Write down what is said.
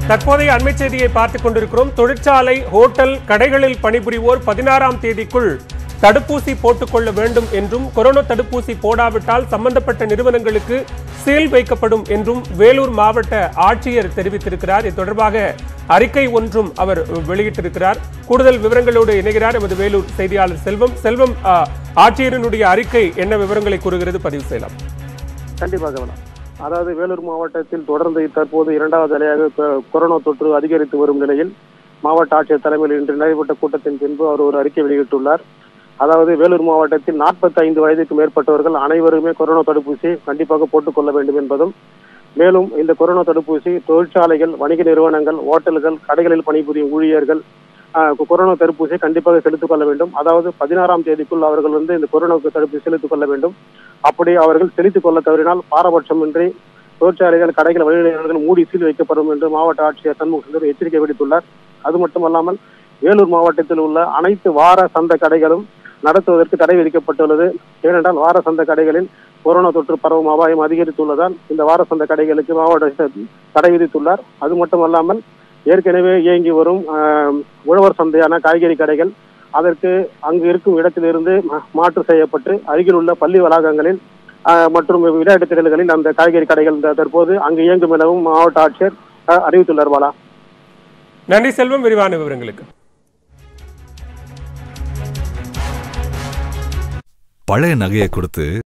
தற்போதைய அண்மை செய்தியை பார்த்துக் கொண்டிருக்கிறோம் தொழிற்சாலை ஹோட்டல் கடைகளில் பணிபுரிவோர் பதினாறாம் தேதிக்குள் தடுப்பூசி போட்டுக்கொள்ள வேண்டும் என்றும் கொரோனா தடுப்பூசி போடாவிட்டால் சம்பந்தப்பட்ட நிறுவனங்களுக்கு சீல் வைக்கப்படும் என்றும் வேலூர் மாவட்ட ஆட்சியர் தெரிவித்திருக்கிறார் இது தொடர்பாக அறிக்கை ஒன்றும் அவர் வெளியிட்டிருக்கிறார் கூடுதல் விவரங்களோடு இணைகிறார் எமது வேலூர் செய்தியாளர் செல்வம் செல்வம் ஆ, ஆட்சியரினுடைய அறிக்கை என்ன விவரங்களை கூறுகிறது பதிவு செய்யலாம் கண்டிப்பாக வேணாம் அதாவது வேலூர் மாவட்டத்தில் தொடர்ந்து தற்போது இரண்டாவது அலையாக கொ- கொரோனா தொற்று அதிகரித்து வரும் நிலையில் மாவட்ட ஆட்சியர் தலைமையில் இன்று நடைபெற்ற கூட்டத்தின் பின்பு அவர் ஒரு அறிக்கை வெளியிட்டுள்ளார் அதாவது வேலூர் மாவட்டத்தில் 45 ஐந்து வயதுக்கு மேற்பட்டவர்கள் அனைவருமே கொரோனா தடுப்பூசி கண்டிப்பாக போட்டுக்கொள்ள வேண்டும் என்பதும் மேலும் இந்த கொரோனா தடுப்பூசி தொழிற்சாலைகள் வணிக நிறுவனங்கள் ஓட்டல்கள் கடைகளில் பணிபுரியும் ஊழியர்கள் ஆஹ், கொரோனா தடுப்பூசியை கண்டிப்பாக செலுத்திக் கொள்ள வேண்டும் அதாவது பதினாறாம் தேதிக்குள் அவர்கள் வந்து இந்த கொரோனா தடுப்பூசி செலுத்திக் கொள்ள வேண்டும் அப்படி அவர்கள் செலுத்திக் கொள்ள தவறினால் பாரபட்சமின்றி தொழிற்சாலைகள் கடைகள் வழிநிலையங்கள் மூடி சீல் வைக்கப்படும் என்று மாவட்ட ஆட்சியர் சண்முக சுந்தர் எச்சரிக்கை விடுத்துள்ளார் அது மட்டுமல்லாமல் வேலூர் மாவட்டத்தில் உள்ள அனைத்து வார சந்தை கடைகளும் நடத்துவதற்கு தடை விதிக்கப்பட்டுள்ளது ஏனென்றால் வார சந்தை கடைகளில் கொரோனா தொற்று பரவும் அபாயம் அதிகரித்துள்ளதால் இந்த வார சந்தை கடைகளுக்கு மாவட்ட ஆட்சியர் தடை விதித்துள்ளார் அது மட்டுமல்லாமல் ஏற்கனவே இயங்கி வரும் ஆஹ், உழவர் சந்தையான காய்கறி கடைகள் அதற்கு அங்கு இருக்கும் இடத்திலிருந்து மா- மாற்று செய்யப்பட்டு அருகில் உள்ள பள்ளி வளாகங்களில் ஆஹ், மற்றும் விளையாட்டு திடல்களில் அந்த காய்கறி கடைகள் த- தற்போது அங்கு இயங்கும் எனவும் மாவட்ட ஆட்சியர் ஆஹ், அறிவித்துள்ளார் பாலா நன்றி செல்வம் விரிவான விவரங்களுக்கு பழைய நகையை கொடுத்து